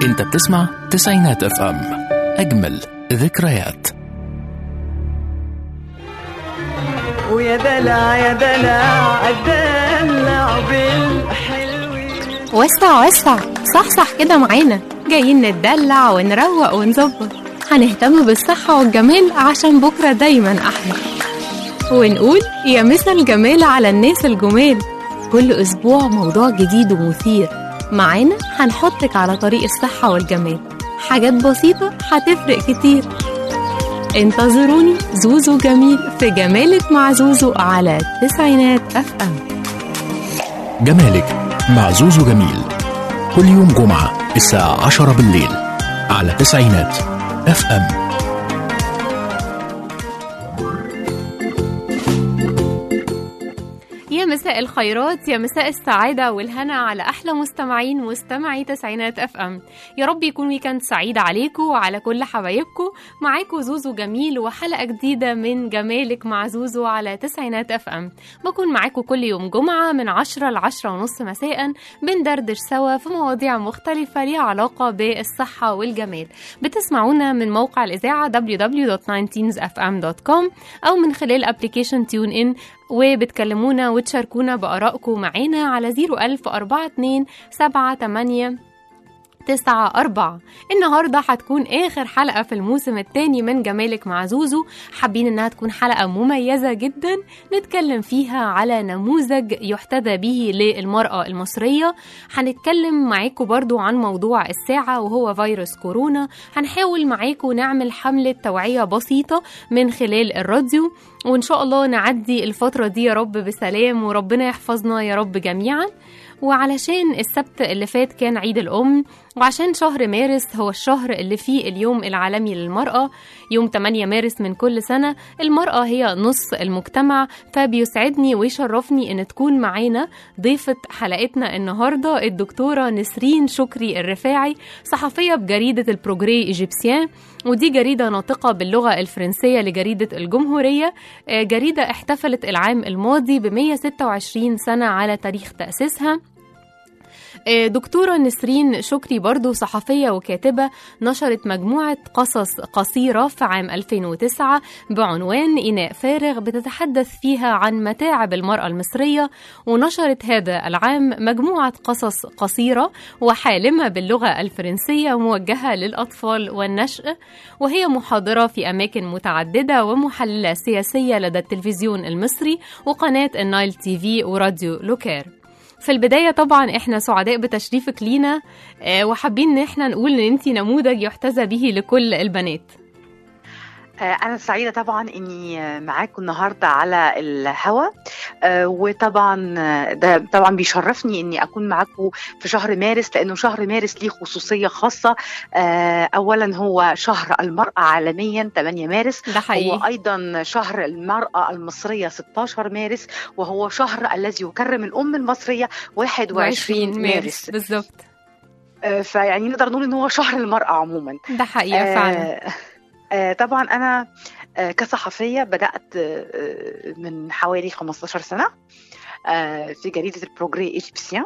انت بتسمع تسعينات اف ام اجمل ذكريات ويا دلع يا دلع الدلع بالحلوين وسع وسع صحصح كده معانا جايين نتدلع ونروق ونظبط هنهتم بالصحة والجمال عشان بكرة دايما أحلى ونقول يا مسا الجمال على الناس الجمال كل أسبوع موضوع جديد ومثير معانا هنحطك على طريق الصحة والجمال حاجات بسيطة هتفرق كتير انتظروني زوزو جميل في جمالك مع زوزو على تسعينات اف ام جمالك مع زوزو جميل كل يوم جمعة الساعة 10 بالليل على تسعينات اف ام يا مساء الخيرات يا مساء السعادة والهنا على أحلى مستمعين مستمعي تسعينات اف ام يا رب يكون ويكند سعيد عليكم وعلى كل حبايبكم معاكم زوزو جميل وحلقة جديدة من جمالك مع زوزو على تسعينات اف ام بكون معاكم كل يوم جمعة من عشرة لعشرة ونص مساء بندردش سوا في مواضيع مختلفة ليها علاقة بالصحة والجمال بتسمعونا من موقع الإذاعة www.19fm.com أو من خلال ابلكيشن تيون إن وبتكلمونا وتشاركونا بآرائكم معانا على 01042 78 تسعة أربعة النهاردة هتكون آخر حلقة في الموسم الثاني من جمالك مع زوزو حابين إنها تكون حلقة مميزة جدا نتكلم فيها على نموذج يحتذى به للمرأة المصرية هنتكلم معاكم برضو عن موضوع الساعة وهو فيروس كورونا هنحاول معاكم نعمل حملة توعية بسيطة من خلال الراديو وإن شاء الله نعدي الفترة دي يا رب بسلام وربنا يحفظنا يا رب جميعا وعلشان السبت اللي فات كان عيد الأم وعشان شهر مارس هو الشهر اللي فيه اليوم العالمي للمرأة يوم 8 مارس من كل سنة المرأة هي نص المجتمع فبيسعدني ويشرفني إن تكون معانا ضيفة حلقتنا النهاردة الدكتورة نسرين شكري الرفاعي صحفية بجريدة البروجري إيجيبسيان ودي جريدة ناطقة باللغة الفرنسية لجريدة الجمهورية آه، جريدة احتفلت العام الماضي ب 126 سنة على تاريخ تأسيسها آه، دكتورة نسرين شكري برضو صحفية وكاتبة نشرت مجموعة قصص قصيرة في عام 2009 بعنوان إناء فارغ بتتحدث فيها عن متاعب المرأة المصرية ونشرت هذا العام مجموعة قصص قصيرة وحالمة باللغة الفرنسية موجهة للأطفال والنشء وهي محاضرة في أماكن متعددة ومحللة سياسية لدى التلفزيون المصري وقناة النايل تي في وراديو لوكير في البداية طبعا احنا سعداء بتشريفك لينا آه، وحابين ان احنا نقول ان انتي نموذج يحتذى به لكل البنات آه، أنا سعيدة طبعا إني آه، معاكم النهاردة على الهوا آه، وطبعا آه، ده طبعا بيشرفني إني أكون معاكم في شهر مارس لأنه شهر مارس ليه خصوصية خاصة آه، أولا هو شهر المرأة عالميا 8 مارس ده حقيقي هو أيضا شهر المرأة المصرية 16 مارس وهو شهر الذي يكرم الأم المصرية 21 مارس بالظبط آه، فيعني نقدر نقول إن هو شهر المرأة عموما ده حقيقة فعلا آه، آه، طبعا انا آه، كصحفيه بدات آه، من حوالي 15 سنه آه، في جريده البروجري ايجيبسيان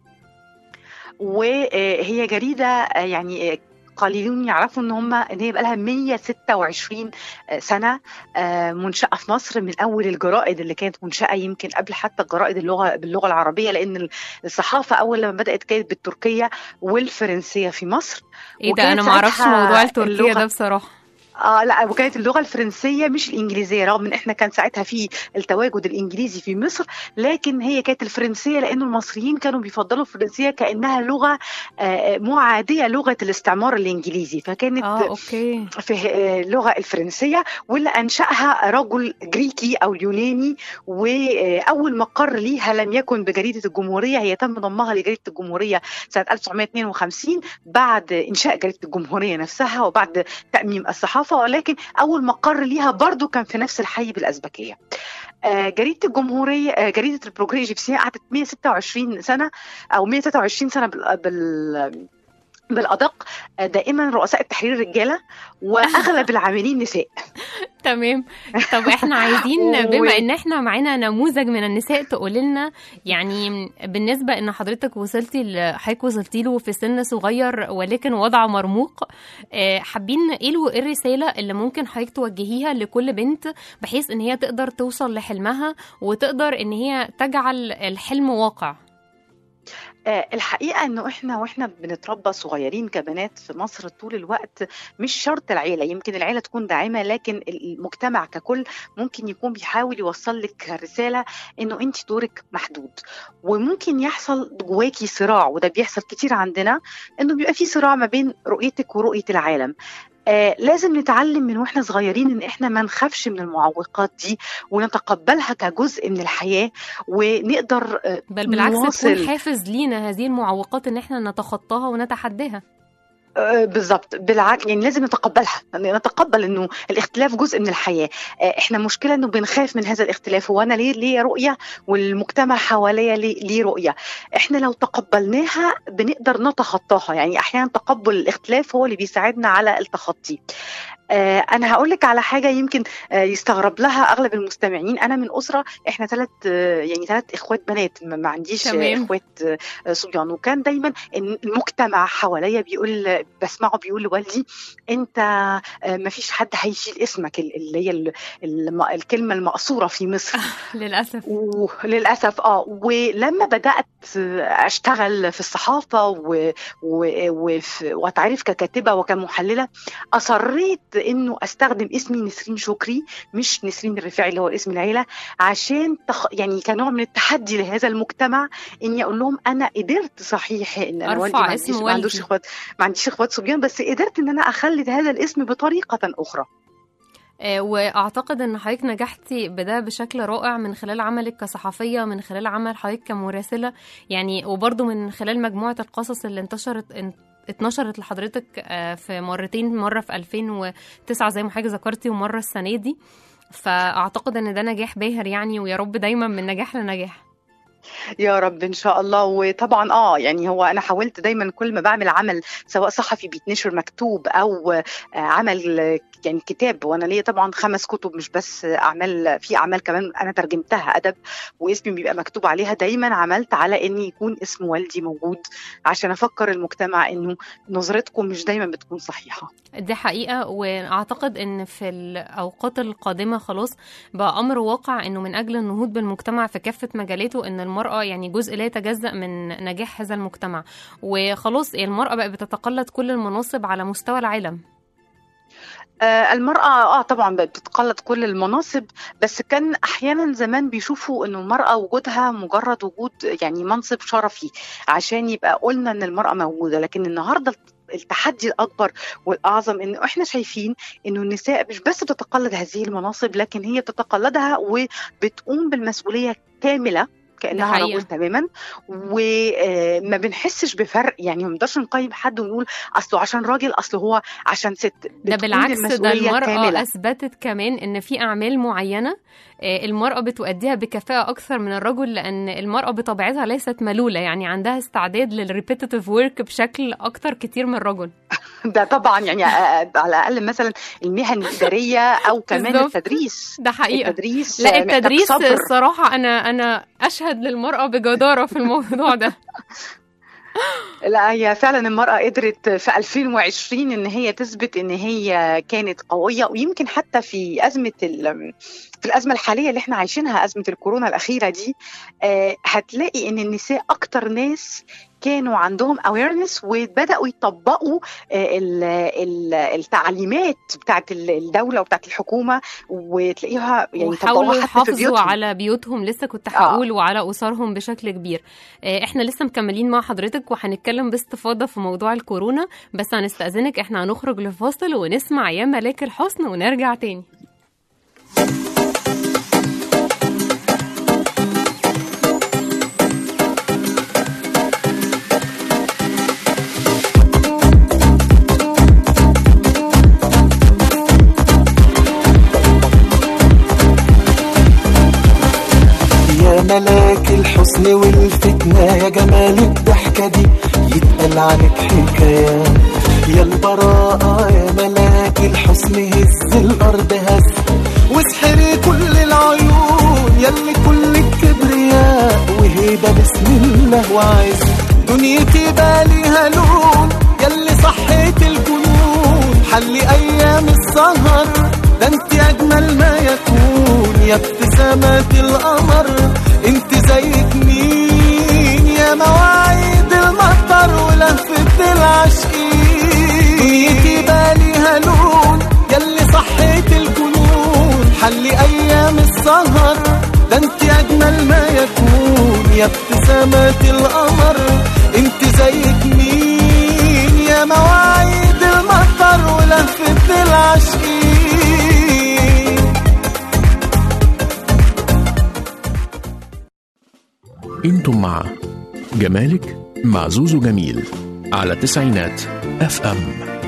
وهي جريده آه، يعني آه، قليلون يعرفوا ان هم ان هي بقى لها 126 سنه آه، منشاه في مصر من اول الجرائد اللي كانت منشاه يمكن قبل حتى الجرائد اللغه باللغه العربيه لان الصحافه اول لما بدات كانت بالتركيه والفرنسيه في مصر ايه ده وكانت انا معرفش ساعتها موضوع التركية اللغة- ده بصراحة اه لا وكانت اللغه الفرنسيه مش الانجليزيه رغم ان احنا كان ساعتها في التواجد الانجليزي في مصر لكن هي كانت الفرنسيه لانه المصريين كانوا بيفضلوا الفرنسيه كانها لغه آه، معاديه لغه الاستعمار الانجليزي فكانت اه اوكي في آه، اللغه الفرنسيه واللي انشاها رجل جريكي او يوناني واول مقر ليها لم يكن بجريده الجمهوريه هي تم ضمها لجريده الجمهوريه سنه 1952 بعد انشاء جريده الجمهوريه نفسها وبعد تاميم الصحافه ولكن اول مقر ليها برضو كان في نفس الحي بالازبكيه آه، جريده الجمهوريه آه، جريده البروجري ايجيبسيان قعدت 126 سنه او 123 سنه بال, بال بالادق آه، دائما رؤساء التحرير رجاله واغلب العاملين نساء تمام طب احنا عايزين و- بما ان احنا معانا نموذج من النساء تقول لنا يعني بالنسبه ان حضرتك وصلتي ل- حضرتك وصلتي له في سن صغير ولكن وضع مرموق آه، حابين ايه له- إيه الرساله اللي ممكن حضرتك توجهيها لكل بنت بحيث ان هي تقدر توصل لحلمها وتقدر ان هي تجعل الحلم واقع آه، الحقيقه انه احنا واحنا بنتربى صغيرين كبنات في مصر طول الوقت مش شرط العيله يمكن العيله تكون داعمه لكن المجتمع ككل ممكن يكون بيحاول يوصل لك رساله انه انت دورك محدود وممكن يحصل جواكي صراع وده بيحصل كتير عندنا انه بيبقى في صراع ما بين رؤيتك ورؤيه العالم آه لازم نتعلم من واحنا صغيرين ان احنا ما نخافش من المعوقات دي ونتقبلها كجزء من الحياه ونقدر آه بل بالعكس نواصل. تكون حافز لينا هذه المعوقات ان احنا نتخطاها ونتحداها آه، بالظبط بالعكس يعني لازم نتقبلها يعني نتقبل انه الاختلاف جزء من الحياه آه، احنا مشكله انه بنخاف من هذا الاختلاف هو انا ليه ليه رؤيه والمجتمع حواليا ليه, ليه رؤيه احنا لو تقبلناها بنقدر نتخطاها يعني احيانا تقبل الاختلاف هو اللي بيساعدنا على التخطي آه، انا هقول لك على حاجه يمكن آه، يستغرب لها اغلب المستمعين انا من اسره احنا ثلاث يعني ثلاث اخوات بنات ما ما عنديش آه، تمام. اخوات آه، صبيان وكان دايما إن المجتمع حواليا بيقول بسمعه بيقول لوالدي انت ما فيش حد هيشيل اسمك ال- اللي هي ال- الم- الكلمه المقصوره في مصر للاسف وللاسف اه ولما بدات اشتغل في الصحافه و... و... وف- واتعرف ككاتبه وكمحلله اصريت انه استخدم اسمي نسرين شكري مش نسرين الرفاعي اللي هو اسم العيله عشان تخ... يعني كنوع من التحدي لهذا المجتمع اني اقول لهم انا قدرت صحيح ان انا أرفع والدي ما اسم عنديش ما عندوش والدي. اخوات ما عنديش اخوات صبيان بس قدرت ان انا اخلد هذا الاسم بطريقه اخرى آه، واعتقد ان حضرتك نجحتي بده بشكل رائع من خلال عملك كصحفيه من خلال عمل حضرتك كمراسله يعني وبرضه من خلال مجموعه القصص اللي انتشرت ان- اتنشرت لحضرتك آه، في مرتين مره في 2009 زي ما حضرتك ذكرتي ومره السنه دي فاعتقد ان ده نجاح باهر يعني ويا رب دايما من نجاح لنجاح يا رب ان شاء الله وطبعا اه يعني هو انا حاولت دايما كل ما بعمل عمل سواء صحفي بيتنشر مكتوب او آه، عمل آه، يعني كتاب وانا ليا طبعا خمس كتب مش بس اعمال في اعمال كمان انا ترجمتها ادب واسمي بيبقى مكتوب عليها دايما عملت على ان يكون اسم والدي موجود عشان افكر المجتمع انه نظرتكم مش دايما بتكون صحيحه دي حقيقة وأعتقد إن في الأوقات القادمة خلاص بقى أمر واقع إنه من أجل النهوض بالمجتمع في كافة مجالاته إن المرأة يعني جزء لا يتجزأ من نجاح هذا المجتمع وخلاص المرأة بقى بتتقلد كل المناصب على مستوى العالم آه، المرأة اه طبعا بقت بتتقلد كل المناصب بس كان احيانا زمان بيشوفوا انه المرأة وجودها مجرد وجود يعني منصب شرفي عشان يبقى قلنا ان المرأة موجودة لكن النهارده التحدي الاكبر والاعظم انه احنا شايفين انه النساء مش بس بتتقلد هذه المناصب لكن هي بتتقلدها وبتقوم بالمسؤولية كاملة كانها حقيقة. رجل تماما وما بنحسش بفرق يعني ما نقدرش نقيم حد ونقول اصله عشان راجل اصله هو عشان ست ده بتكون بالعكس ده المسؤولية المرأة كاملة. أثبتت كمان إن في أعمال معينة آه، المرأة بتؤديها بكفاءة أكثر من الرجل لأن المرأة بطبيعتها ليست ملولة يعني عندها استعداد للريبيتيتيف ورك بشكل أكتر كتير من الرجل ده طبعا يعني آه، على الاقل مثلا المهن الاداريه او كمان بالظبط. التدريس ده حقيقة التدريس لا آه، محتاج التدريس صبر. الصراحة أنا أنا أشهد للمرأة بجدارة في الموضوع ده لا هي فعلا المرأة قدرت في 2020 ان هي تثبت ان هي كانت قوية ويمكن حتى في أزمة ال- في الأزمة الحالية اللي احنا عايشينها أزمة الكورونا الأخيرة دي آه، هتلاقي ان النساء أكتر ناس كانوا عندهم awareness وبدأوا يطبقوا آه، ال- ال- التعليمات بتاعت الدولة وبتاعت الحكومة وتلاقيها يعني وحاولوا طبقوها حتى في يحافظوا بيوتهم على بيوتهم لسه كنت آه. هقول وعلى أسرهم بشكل كبير آه، احنا لسه مكملين مع حضرتك وهنتكلم باستفاضة في موضوع الكورونا بس هنستأذنك احنا هنخرج لفاصل ونسمع يا ملاك الحسن ونرجع تاني يا ملاك الحسن والفتنة يا جمال الضحكة دي يتقال تقول عنك حكايات يا البراءة يا ملاك الحسن هز الأرض هز واسحري كل العيون يلي كل الكبرياء وهيبة بسم الله وعز دنيتي باليها لون يلي صحيت الجنون حلي أيام السهر ده انت أجمل ما يكون يا ابتسامات القمر انت زيك مين يا مواعيد المطر ولهفة العاشقين دنيتي باليها لون يلي صحيت الجنون حلي ايام السهر ده انت اجمل ما يكون يا ابتسامات القمر انت زيك مين يا مواعيد المطر ولهفة العاشقين انتم مع جمالك مع زوزو جميل على تسعينات اف ام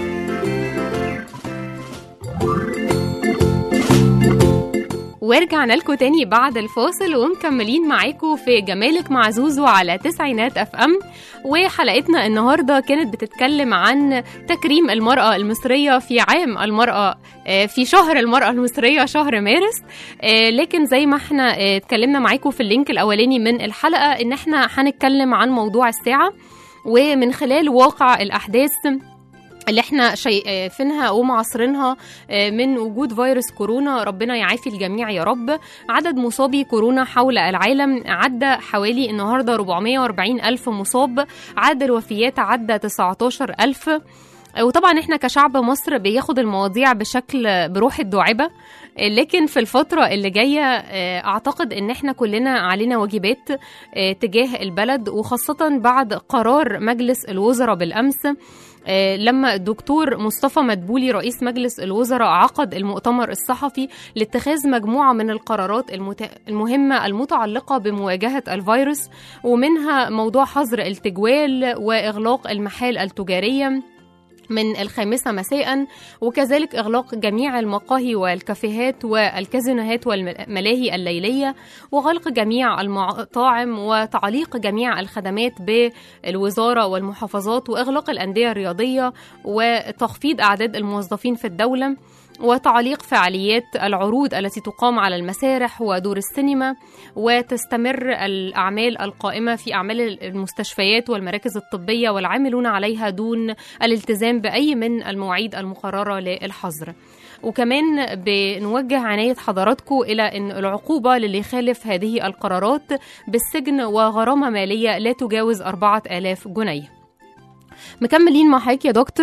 ورجعنا لكم تاني بعد الفاصل ومكملين معاكم في جمالك مع زوزو على تسعينات اف ام وحلقتنا النهارده كانت بتتكلم عن تكريم المرأة المصرية في عام المرأة آه، في شهر المرأة المصرية شهر مارس آه، لكن زي ما احنا آه، اتكلمنا معاكم في اللينك الاولاني من الحلقة ان احنا هنتكلم عن موضوع الساعة ومن خلال واقع الاحداث اللي احنا شايفينها ومعاصرينها آه، من وجود فيروس كورونا ربنا يعافي الجميع يا رب عدد مصابي كورونا حول العالم عدى حوالي النهارده 440 ألف مصاب عدد الوفيات عدى 19 ألف وطبعا احنا كشعب مصر بياخد المواضيع بشكل بروح الدعابه لكن في الفترة اللي جاية آه، أعتقد إن إحنا كلنا علينا واجبات آه، تجاه البلد وخاصة بعد قرار مجلس الوزراء بالأمس آه، لما الدكتور مصطفى مدبولي رئيس مجلس الوزراء عقد المؤتمر الصحفي لاتخاذ مجموعة من القرارات المت... المهمة المتعلقة بمواجهة الفيروس ومنها موضوع حظر التجوال وإغلاق المحال التجارية من الخامسة مساء وكذلك إغلاق جميع المقاهي والكافيهات والكازينوهات والملاهي الليلية وغلق جميع المطاعم وتعليق جميع الخدمات بالوزارة والمحافظات وإغلاق الأندية الرياضية وتخفيض أعداد الموظفين في الدولة وتعليق فعاليات العروض التي تقام على المسارح ودور السينما وتستمر الأعمال القائمة في أعمال المستشفيات والمراكز الطبية والعاملون عليها دون الالتزام بأي من المواعيد المقررة للحظر وكمان بنوجه عناية حضراتكم إلى أن العقوبة للي يخالف هذه القرارات بالسجن وغرامة مالية لا تجاوز 4000 جنيه مكملين مع حضرتك يا دكتور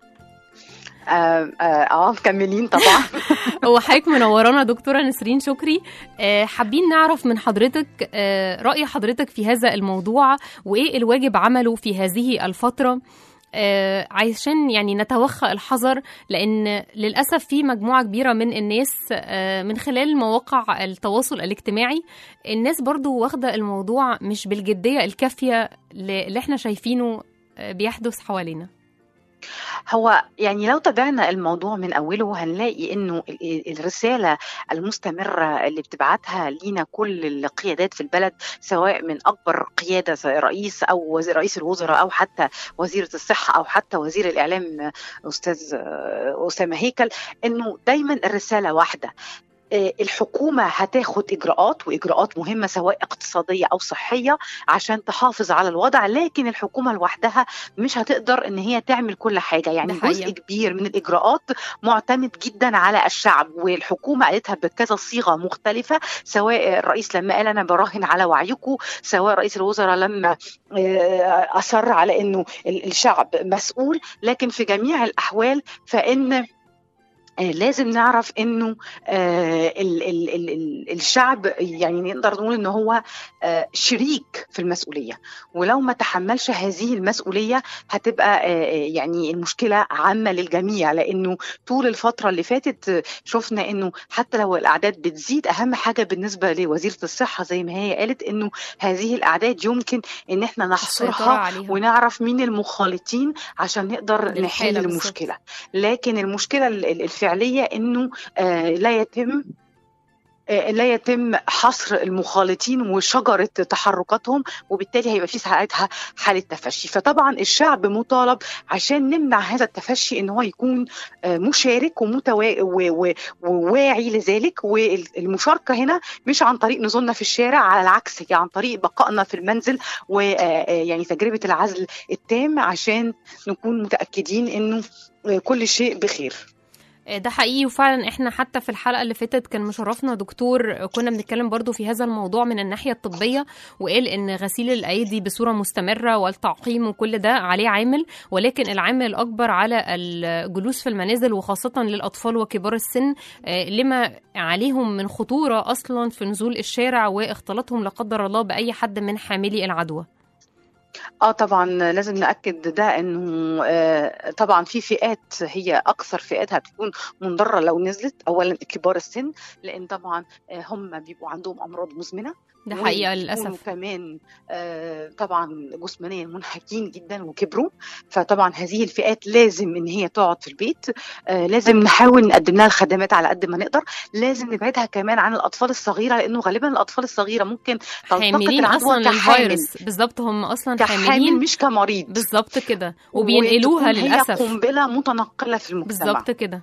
اه اه آه، مكملين طبعا هو حضرتك منورانا دكتوره نسرين شكري آه، حابين نعرف من حضرتك آه، راي حضرتك في هذا الموضوع وايه الواجب عمله في هذه الفتره آه، عشان يعني نتوخى الحذر لان للاسف في مجموعه كبيره من الناس آه، من خلال مواقع التواصل الاجتماعي الناس برضو واخده الموضوع مش بالجديه الكافيه اللي احنا شايفينه آه، بيحدث حوالينا هو يعني لو تابعنا الموضوع من اوله هنلاقي انه ال- الرساله المستمره اللي بتبعتها لينا كل القيادات في البلد سواء من اكبر قياده زي رئيس او وزير رئيس الوزراء او حتى وزيره الصحه او حتى وزير الاعلام استاذ اسامه هيكل انه دايما الرساله واحده آه، الحكومة هتاخد إجراءات وإجراءات مهمة سواء اقتصادية أو صحية عشان تحافظ على الوضع لكن الحكومة لوحدها مش هتقدر إن هي تعمل كل حاجة يعني ده حقيقة. جزء كبير من الإجراءات معتمد جدا على الشعب والحكومة قالتها بكذا صيغة مختلفة سواء الرئيس لما قال أنا براهن على وعيكم سواء رئيس الوزراء لما آه، أصر على إنه ال- الشعب مسؤول لكن في جميع الأحوال فإن آه، لازم نعرف انه آه، ال ال ال ال الشعب يعني نقدر نقول ان هو آه، شريك في المسؤوليه ولو ما تحملش هذه المسؤوليه هتبقى آه، آه، يعني المشكله عامه للجميع لانه طول الفتره اللي فاتت آه، شفنا انه حتى لو الاعداد بتزيد اهم حاجه بالنسبه لوزيره الصحه زي ما هي قالت انه هذه الاعداد يمكن ان احنا السيطرة نحصرها عليها ونعرف مين المخالطين عشان نقدر للحالة نحل بالظبط. المشكله لكن المشكله ال- ال- الفعليه انه آه لا يتم آه، لا يتم حصر المخالطين وشجره تحركاتهم وبالتالي هيبقى في ساعتها حاله تفشي فطبعا الشعب مطالب عشان نمنع هذا التفشي ان هو يكون آه، مشارك ومتوا... و... و... وواعي لذلك والمشاركه هنا مش عن طريق نزولنا في الشارع على العكس هي عن طريق بقائنا في المنزل ويعني تجربه العزل التام عشان نكون متاكدين انه آه، كل شيء بخير ده حقيقي وفعلا احنا حتى في الحلقه اللي فاتت كان مشرفنا دكتور كنا بنتكلم برضو في هذا الموضوع من الناحيه الطبيه وقال ان غسيل الايدي بصوره مستمره والتعقيم وكل ده عليه عامل ولكن العامل الاكبر على الجلوس في المنازل وخاصه للاطفال وكبار السن آه، لما عليهم من خطوره اصلا في نزول الشارع واختلاطهم لا قدر الله باي حد من حاملي العدوى اه طبعا لازم ناكد ده انه آه، طبعا في فئات هي اكثر فئاتها بتكون منضره لو نزلت اولا كبار السن لان طبعا آه، هم بيبقوا عندهم امراض مزمنه ده حقيقه وبيكونوا للاسف كمان آه، طبعا جسمانيا منهكين جدا وكبروا فطبعا هذه الفئات لازم ان هي تقعد في البيت آه، لازم نحاول نقدم لها الخدمات على قد ما نقدر لازم نبعدها كمان عن الاطفال الصغيره لانه غالبا الاطفال الصغيره ممكن تلتقط حاملين العدوى اصلا كحامل للفيروس بالظبط هم اصلا كحامل حاملين مش كمريض بالظبط كده وبينقلوها وتكون هي للاسف قنبله متنقله في المجتمع بالظبط كده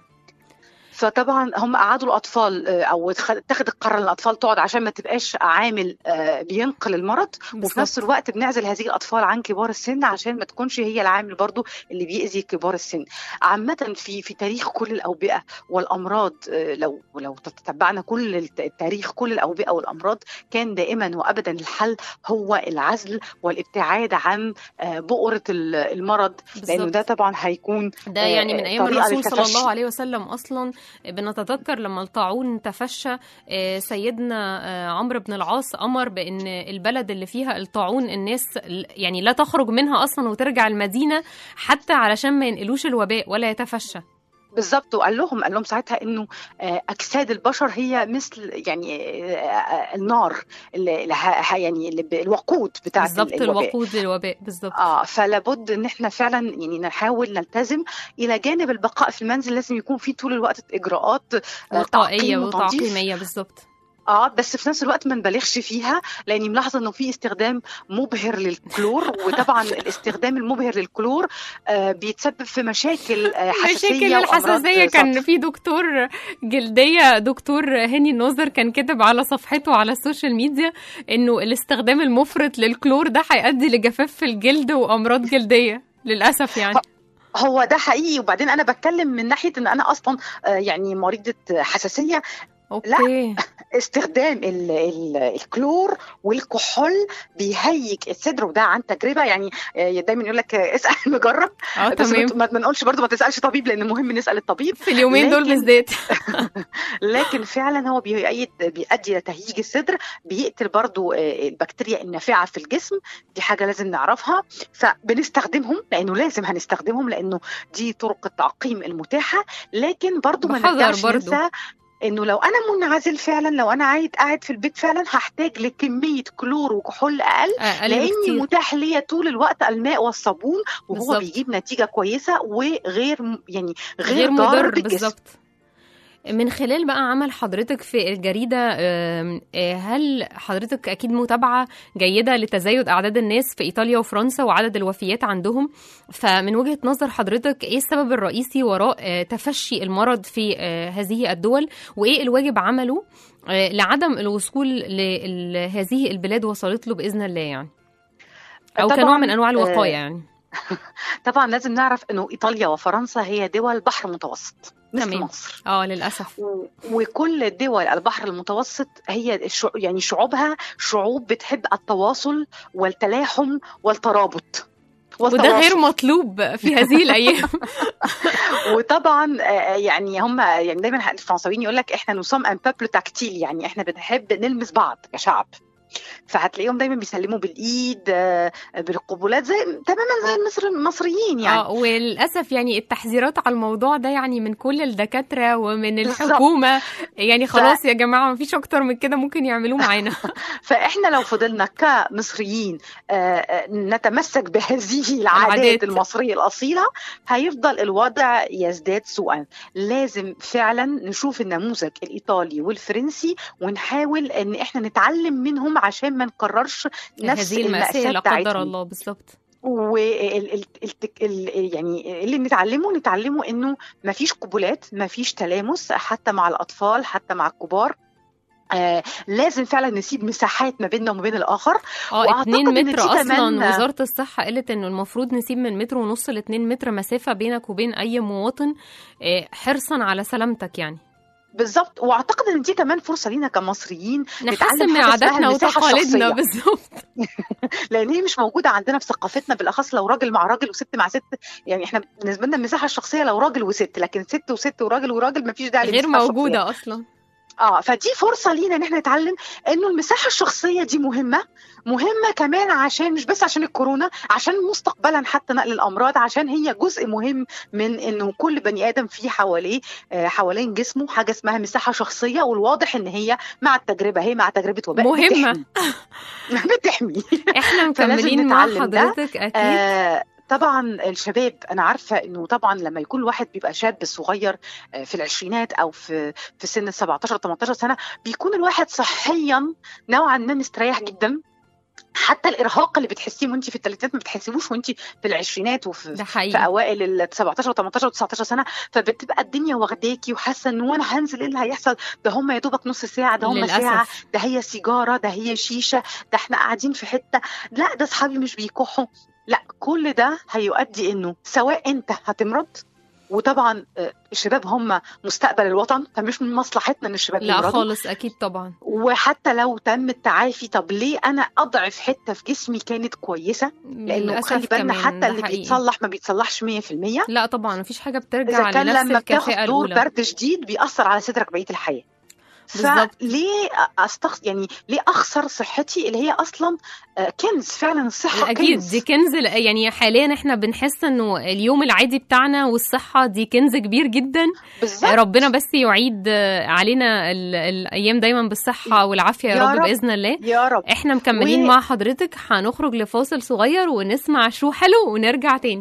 فطبعا هم قعدوا الاطفال آه، او اتخ- اتخذ القرار ان الاطفال تقعد عشان ما تبقاش عامل آه، بينقل المرض وفي بالظبط. نفس الوقت بنعزل هذه الاطفال عن كبار السن عشان ما تكونش هي العامل برضو اللي بيأذي كبار السن عامه في في تاريخ كل الاوبئه والامراض آه، لو لو تتبعنا كل الت- التاريخ كل الاوبئه والامراض كان دائما وابدا الحل هو العزل والابتعاد عن آه، بؤره ال- المرض لانه بالظبط. ده طبعا هيكون ده يعني من آه، ايام طريقة الرسول صلى للتفشي. الله عليه وسلم اصلا بنتذكر لما الطاعون تفشى آه، سيدنا آه، عمرو بن العاص امر بان البلد اللي فيها الطاعون الناس ل- يعني لا تخرج منها اصلا وترجع المدينه حتى علشان ما ينقلوش الوباء ولا يتفشى بالظبط وقال لهم قال لهم ساعتها انه آه، اجساد البشر هي مثل يعني آه، آه، النار اللي اللي ه- ه- يعني اللي ب- الوقود بتاع بالظبط الوباء. الوقود للوباء بالظبط اه فلا بد ان احنا فعلا يعني نحاول نلتزم الى جانب البقاء في المنزل لازم يكون في طول الوقت اجراءات آه، وقائيه تعقيم وتنظيف. وتعقيميه بالظبط اه بس في نفس الوقت ما نبالغش فيها لاني ملاحظه انه في استخدام مبهر للكلور وطبعا الاستخدام المبهر للكلور آه بيتسبب في مشاكل آه حساسيه مشاكل وأمراض الحساسيه كان صدر. في دكتور جلديه دكتور هاني الناظر كان كاتب على صفحته على السوشيال ميديا انه الاستخدام المفرط للكلور ده هيؤدي لجفاف في الجلد وامراض جلديه للاسف يعني هو ده حقيقي وبعدين انا بتكلم من ناحيه ان انا اصلا آه، يعني مريضه حساسيه اوكي استخدام ال ال الكلور والكحول بيهيج الصدر وده عن تجربه يعني آه، دايما يقول لك آه، اسال مجرب اه بس تمام ما ما نقولش برضو ما تسالش طبيب لان مهم نسال الطبيب في اليومين دول لكن- بالذات لكن فعلا هو بيؤيد بيؤدي الى تهيج الصدر بيقتل برضو آه، البكتيريا النافعه في الجسم دي حاجه لازم نعرفها فبنستخدمهم لانه لازم هنستخدمهم لانه دي طرق التعقيم المتاحه لكن برضو ما بحذر نرجعش برضو. ننسى انه لو انا منعزل فعلا لو انا عايد قاعد في البيت فعلا هحتاج لكميه كلور وكحول اقل اقل لاني بكتير متاح ليا طول الوقت الماء والصابون وهو بالظبط. بيجيب نتيجه كويسه وغير م- يعني غير, غير ضار مضر بالجسم بالظبط من خلال بقى عمل حضرتك في الجريدة آم، آه، هل حضرتك أكيد متابعة جيدة لتزايد أعداد الناس في إيطاليا وفرنسا وعدد الوفيات عندهم فمن وجهة نظر حضرتك إيه السبب الرئيسي وراء آه، تفشي المرض في آه، هذه الدول وإيه الواجب عمله آه، لعدم الوصول لهذه البلاد وصلت له بإذن الله يعني أو طبعاً، كنوع من أنواع آه، الوقاية يعني طبعا لازم نعرف انه ايطاليا وفرنسا هي دول بحر متوسط مثل تمام. مصر اه للأسف و- وكل دول البحر المتوسط هي الشع... يعني شعوبها شعوب بتحب التواصل والتلاحم والترابط وده والتواصل. غير مطلوب في هذه الأيام وطبعا آه، يعني هم يعني دايما الفرنساويين يقول لك احنا نصام ان بابل تاكتيل يعني احنا بنحب نلمس بعض كشعب فهتلاقيهم دايما بيسلموا بالايد آه، بالقبلات زي تماما زي المصر المصريين يعني اه وللاسف يعني التحذيرات على الموضوع ده يعني من كل الدكاتره ومن بالظبط. الحكومه يعني خلاص يا جماعه مفيش اكتر من كده ممكن يعملوه معانا فاحنا لو فضلنا كمصريين آه، آه، نتمسك بهذه العادات. العادات المصريه الاصيله هيفضل الوضع يزداد سوءا لازم فعلا نشوف النموذج الايطالي والفرنسي ونحاول ان احنا نتعلم منهم عشان ما نكررش نفس هذه المأساة المأساة لا قدر بتاعتهم الله بالظبط وال ال- التك- ال- يعني اللي نتعلمه نتعلمه انه ما فيش قبلات ما فيش تلامس حتى مع الاطفال حتى مع الكبار آه لازم فعلا نسيب مساحات ما بيننا وما بين الاخر اه وأعتقد 2 إن متر دي اصلا كمان- وزاره الصحه قالت انه المفروض نسيب من متر ونص ل 2 متر مسافه بينك وبين اي مواطن آه، حرصا على سلامتك يعني بالظبط واعتقد ان دي كمان فرصه لينا كمصريين نحسن نتعلم من حاجة اسمها عاداتنا المساحة وتقاليدنا الشخصية. بالظبط لان هي مش موجوده عندنا في ثقافتنا بالاخص لو راجل مع راجل وست مع ست يعني احنا بالنسبه لنا المساحه الشخصيه لو راجل وست لكن ست وست وراجل وراجل ما فيش داعي غير للمساحة الشخصية. موجوده اصلا اه فدي فرصه لينا ان احنا نتعلم انه المساحه الشخصيه دي مهمه مهمه كمان عشان مش بس عشان الكورونا عشان مستقبلا حتى نقل الامراض عشان هي جزء مهم من انه كل بني ادم فيه حواليه آه، حوالين جسمه حاجه اسمها مساحه شخصيه والواضح ان هي مع التجربه هي مع تجربه وباء مهمة. بتحمي بتحمي احنا فلازم مكملين مع نتعلم ده. حضرتك اكيد آه طبعا الشباب انا عارفه انه طبعا لما يكون الواحد بيبقى شاب صغير آه، في العشرينات او في في سن ال 17 18 سنه بيكون الواحد صحيا نوعا ما مستريح جدا حتى الارهاق اللي بتحسيه وانت في الثلاثينات ما بتحسيهوش وانت في العشرينات وفي ده في حقيقي اوائل ال 17 و18 و19 سنه فبتبقى الدنيا واخداكي وحاسه ان وانا هنزل ايه اللي هيحصل ده هم يا دوبك نص ساعه ده هم ساعه للاسف ده هي سيجاره ده هي شيشه ده احنا قاعدين في حته لا ده اصحابي مش بيكحوا لا كل ده هيؤدي انه سواء انت هتمرض وطبعا آه، الشباب هم مستقبل الوطن فمش من مصلحتنا ان الشباب لا يمرضوا خالص اكيد طبعا وحتى لو تم التعافي طب ليه انا اضعف حته في جسمي كانت كويسه لانه للاسف خلي بالنا كمان حتى ده اللي حقيقي. بيتصلح ما بيتصلحش 100% لا طبعا مفيش حاجه اذا بترجع كان لنفس لما الكفاءه بتاخد دور الاولى برد شديد بيأثر على صدرك بقيه الحياه بالظبط. فليه استخ... يعني ليه اخسر صحتي اللي هي اصلا آه، كنز فعلا الصحه اكيد كنز. دي كنز ل- يعني حاليا احنا بنحس انه اليوم العادي بتاعنا والصحه دي كنز كبير جدا بالظبط ربنا بس يعيد علينا ال- الايام دايما بالصحه والعافيه يا يا رب رب. باذن الله يا رب احنا مكملين و- مع حضرتك هنخرج لفاصل صغير ونسمع شو حلو ونرجع تاني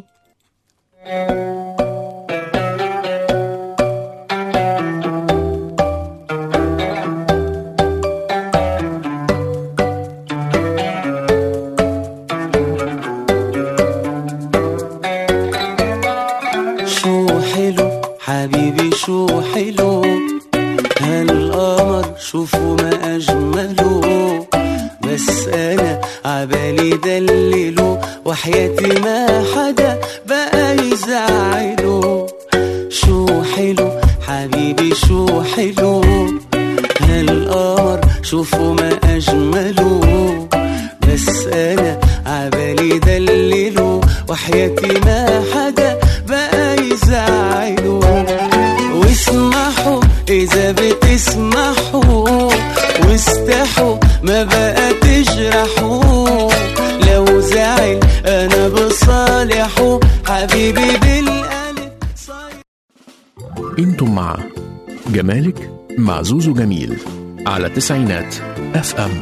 شو حلو حبيبي شو حلو هالقمر شوفوا ما أجمله بس أنا عبالي دلله وحياتي ما حدا بقى يزعله شو حلو حبيبي شو حلو هالقمر شوفوا ما أجمله بس أنا عبالي دلله وحياتي ما حدا بقى يزعله واسمحوا إذا بتسمحوا واستحوا ما بقى تجرحوا لو زعل أنا بصالحه حبيبي بالقلب صاير انتم مع جمالك مع زوزو جميل على تسعينات اف ام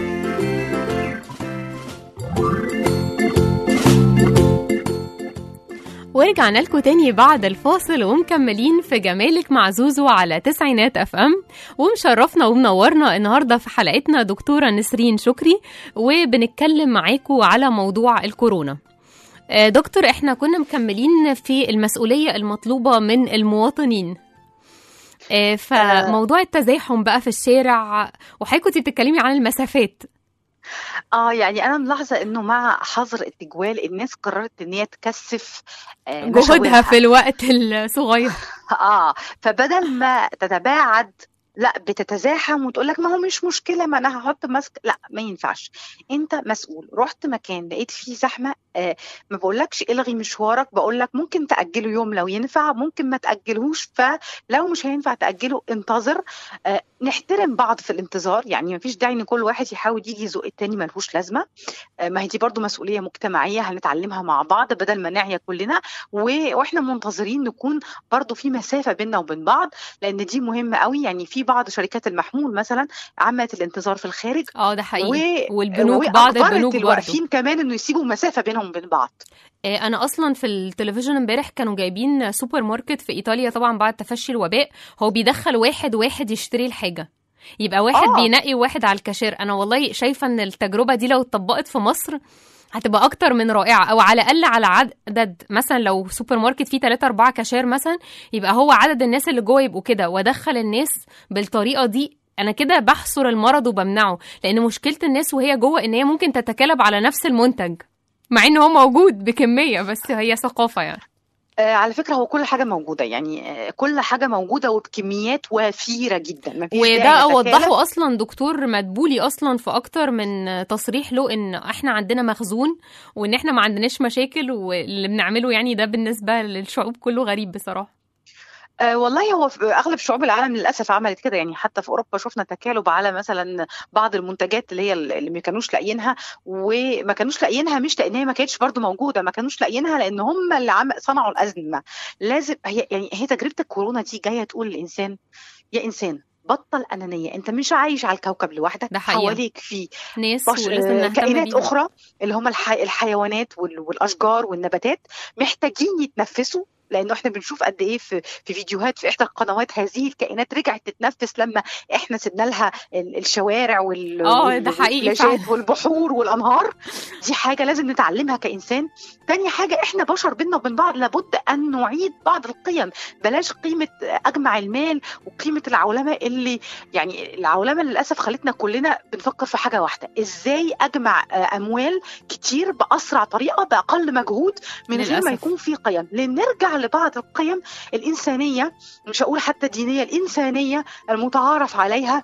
ورجعنا لكم تاني بعد الفاصل ومكملين في جمالك مع زوزو على تسعينات اف ام ومشرفنا ومنورنا النهارده في حلقتنا دكتوره نسرين شكري وبنتكلم معاكم على موضوع الكورونا آه، دكتور احنا كنا مكملين في المسؤوليه المطلوبه من المواطنين آه، فموضوع التزاحم بقى في الشارع وحضرتك كنتي بتتكلمي عن المسافات اه يعني انا ملاحظه انه مع حظر التجوال الناس قررت ان هي تكثف آه، جهودها مشاويرها. في الوقت الصغير اه فبدل ما تتباعد لا بتتزاحم وتقول لك ما هو مش مشكله ما انا هحط ماسك لا ما ينفعش انت مسؤول رحت مكان لقيت فيه زحمه آه ما بقولكش الغي مشوارك بقول لك ممكن تاجله يوم لو ينفع ممكن ما تاجلهوش فلو مش هينفع تاجله انتظر آه نحترم بعض في الانتظار يعني ما فيش داعي ان كل واحد يحاول يجي يزق التاني ملهوش لازمه آه ما هي دي برضو مسؤوليه مجتمعيه هنتعلمها مع بعض بدل ما نعيا كلنا و- واحنا منتظرين نكون برضو في مسافه بيننا وبين بعض لان دي مهمه قوي يعني في بعض شركات المحمول مثلا عملت الانتظار في الخارج اه ده حقيقي و- والبنوك بعض وأجبرت البنوك برضه الواقفين كمان انه يسيبوا مسافه بينهم وبين بعض آه، انا اصلا في التلفزيون امبارح كانوا جايبين سوبر ماركت في ايطاليا طبعا بعد تفشي الوباء هو بيدخل واحد واحد يشتري الحاجه يبقى واحد آه. بينقي واحد على الكاشير انا والله شايفه ان التجربه دي لو اتطبقت في مصر هتبقى اكتر من رائعه او على الاقل على عدد مثلا لو سوبر ماركت فيه 3 4 كاشير مثلا يبقى هو عدد الناس اللي جوه يبقوا كده وادخل الناس بالطريقه دي انا كده بحصر المرض وبمنعه لان مشكله الناس وهي جوه ان هي ممكن تتكالب على نفس المنتج مع ان هو موجود بكميه بس هي ثقافه يعني آه على فكره هو كل حاجه موجوده يعني آه كل حاجه موجوده وبكميات وفيره جدا ما فيش وده داعي نتكالب. وضحه اصلا دكتور مدبولي اصلا في اكتر من تصريح له ان احنا عندنا مخزون وان احنا ما عندناش مشاكل واللي بنعمله يعني ده بالنسبه للشعوب كله غريب بصراحه آه والله هو في اغلب شعوب العالم للاسف عملت كده يعني حتى في اوروبا شفنا تكالب على مثلا بعض المنتجات اللي هي اللي ما كانوش لاقيينها وما كانوش لاقيينها مش لان هي ما كانتش برضو موجوده ما كانوش لاقيينها لان هم اللي عم صنعوا الازمه لازم هي يعني هي تجربه الكورونا دي جايه تقول للانسان يا انسان بطل انانيه انت مش عايش على الكوكب لوحدك ده حقيقة. حواليك في ناس بش... ولازم آه، نهتم كائنات بيهم. اخرى اللي هم الح... الحيوانات وال... والاشجار والنباتات محتاجين يتنفسوا لانه احنا بنشوف قد ايه في في فيديوهات في احدى القنوات هذه الكائنات رجعت تتنفس لما احنا سبنا لها ال- الشوارع وال آه، وال- ده حقيقي والبلاجات فعلا. والبحور والانهار دي حاجه لازم نتعلمها كانسان تاني حاجه احنا بشر بينا وبين بعض لابد ان نعيد بعض القيم بلاش قيمه اجمع المال وقيمه العولمه اللي يعني العولمه للاسف خلتنا كلنا بنفكر في حاجه واحده ازاي اجمع آه، اموال كتير باسرع طريقه باقل مجهود من غير ما للأسف. يكون في قيم لنرجع لبعض القيم الانسانيه مش هقول حتى دينيه الانسانيه المتعارف عليها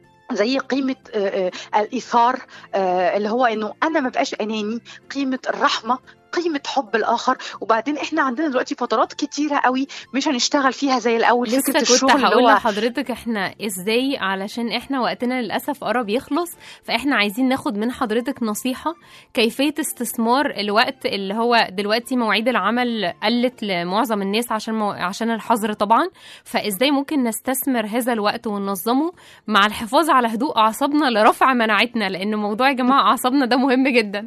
زي قيمة آه، آه، الإيثار آه، اللي هو إنه أنا ما بقاش أناني قيمة الرحمة قيمة حب الآخر وبعدين إحنا عندنا دلوقتي فترات كتيرة قوي مش هنشتغل فيها زي الأول لسه فكرة كنت الشغل اللي هقول هو لحضرتك احنا ازاي علشان احنا وقتنا للاسف قرب يخلص فاحنا عايزين ناخد من حضرتك نصيحه كيفيه استثمار الوقت اللي هو دلوقتي مواعيد العمل قلت لمعظم الناس عشان مو... عشان الحظر طبعا فازاي ممكن نستثمر هذا الوقت وننظمه مع الحفاظ على هدوء اعصابنا لرفع مناعتنا لان موضوع يا جماعه اعصابنا ده مهم جدا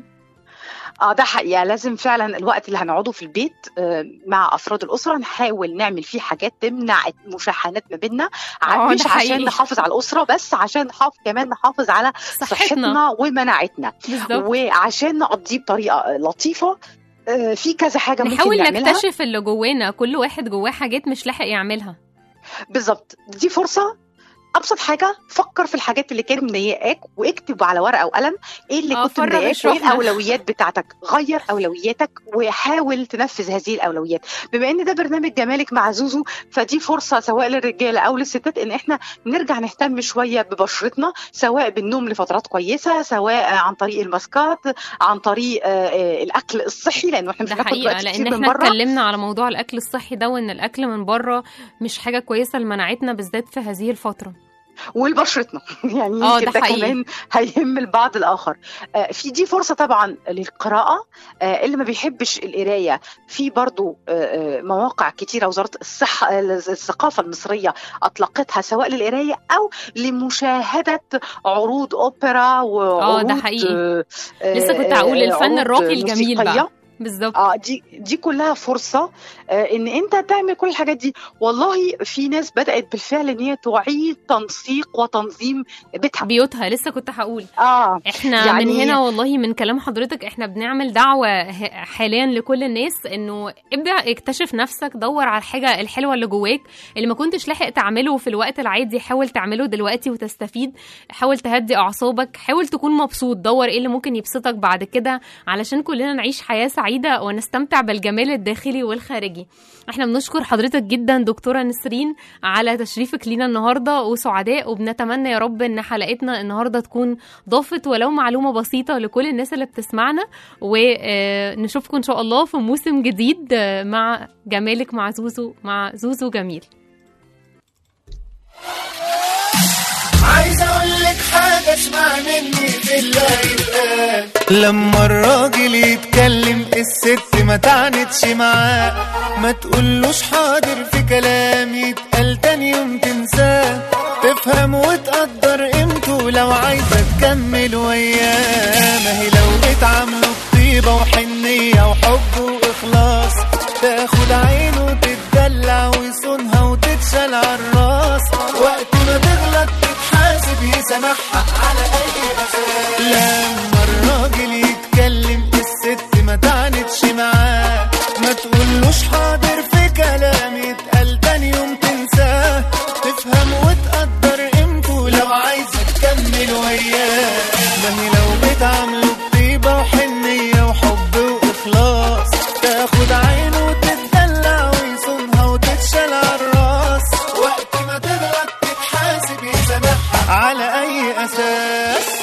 اه ده حقيقة لازم فعلا الوقت اللي هنقعده في البيت آه، مع افراد الاسره نحاول نعمل فيه حاجات تمنع المشاحنات ما بيننا آه، مش ده عشان حقيقي. نحافظ على الاسره بس عشان نحافظ كمان نحافظ على صحتنا صحتنا ومناعتنا بالظبط وعشان نقضيه بطريقه لطيفه آه، في كذا حاجه ممكن نحاول نعملها نكتشف اللي جوانا كل واحد جواه حاجات مش لاحق يعملها بالظبط دي فرصه ابسط حاجه فكر في الحاجات اللي كانت مضايقاك واكتب على ورقه وقلم ايه اللي آه، كنت فرغ مضايقاك وايه اشرحنا. الاولويات بتاعتك غير اولوياتك وحاول تنفذ هذه الاولويات بما ان ده برنامج جمالك مع زوزو فدي فرصه سواء للرجاله او للستات ان احنا نرجع نهتم شويه ببشرتنا سواء بالنوم لفترات كويسه سواء عن طريق الماسكات عن طريق آه، آه، الاكل الصحي لانه احنا مش ده بناكل حقيقة دلوقتي لأن كتير من احنا بره اتكلمنا على موضوع الأكل الصحي ده وإن الأكل من بره مش حاجة كويسة لمناعتنا بالذات في هذه الفترة ولبشرتنا يعني آه، يمكن ده ده حقيقي. كمان هيهم البعض الاخر آه، في دي فرصه طبعا للقراءه آه، اللي ما بيحبش القرايه في برضو آه، آه، مواقع كتيره وزاره الصحه الثقافه المصريه اطلقتها سواء للقرايه او لمشاهده عروض اوبرا وعروض ده حقيقي. آه، آه، لسه كنت هقول الفن عروض الراقي الجميل موسيقية. بقى بالظبط اه دي دي كلها فرصه آه ان انت تعمل كل الحاجات دي والله في ناس بدات بالفعل ان هي تعيد تنسيق وتنظيم بيتها بيوتها لسه كنت هقول اه احنا يعني- من هنا والله من كلام حضرتك احنا بنعمل دعوة ه- حاليا لكل الناس انه ابدأ اكتشف نفسك دور على الحاجة الحلوة اللي جواك اللي ما كنتش لاحق تعمله في الوقت العادي حاول تعمله دلوقتي وتستفيد حاول تهدي اعصابك حاول تكون مبسوط دور ايه اللي ممكن يبسطك بعد كده علشان كلنا نعيش حياة سعيدة سعيده ونستمتع بالجمال الداخلي والخارجي احنا بنشكر حضرتك جدا دكتوره نسرين على تشريفك لينا النهارده وسعداء وبنتمنى يا رب ان حلقتنا النهارده تكون ضافت ولو معلومه بسيطه لكل الناس اللي بتسمعنا ونشوفكم ان شاء الله في موسم جديد آه، مع جمالك مع زوزو مع زوزو جميل عايز اقول لك حاجه اسمع مني في الله يتقال لما الراجل يتكلم الست ما تعنتش معاه ما تقولوش حاضر في كلام يتقال تاني يوم تنساه تفهم وتقدر قيمته لو عايزة تكمل وياه ما هي لو بتعامله بطيبة وحنية وحب وإخلاص تاخد عينه وتتدلع ويصونها وتتشال عالراس وقت ما تغلط تتحاسب يسامحها على أي أساس لما الراجل يتكلم الست ما تعنتش معاه ما تقولوش حاضر في كلام يتقال تاني يوم تنساه تفهم وتقدر قيمته لو عايزة تكمل وياه ما هي لو بتعامله بطيبة وحنية وحب وإخلاص تاخد عينه وتتدلع ويصونها وتتشال عالراس وقت ما تغلط تتحاسب يسامحها على أي أساس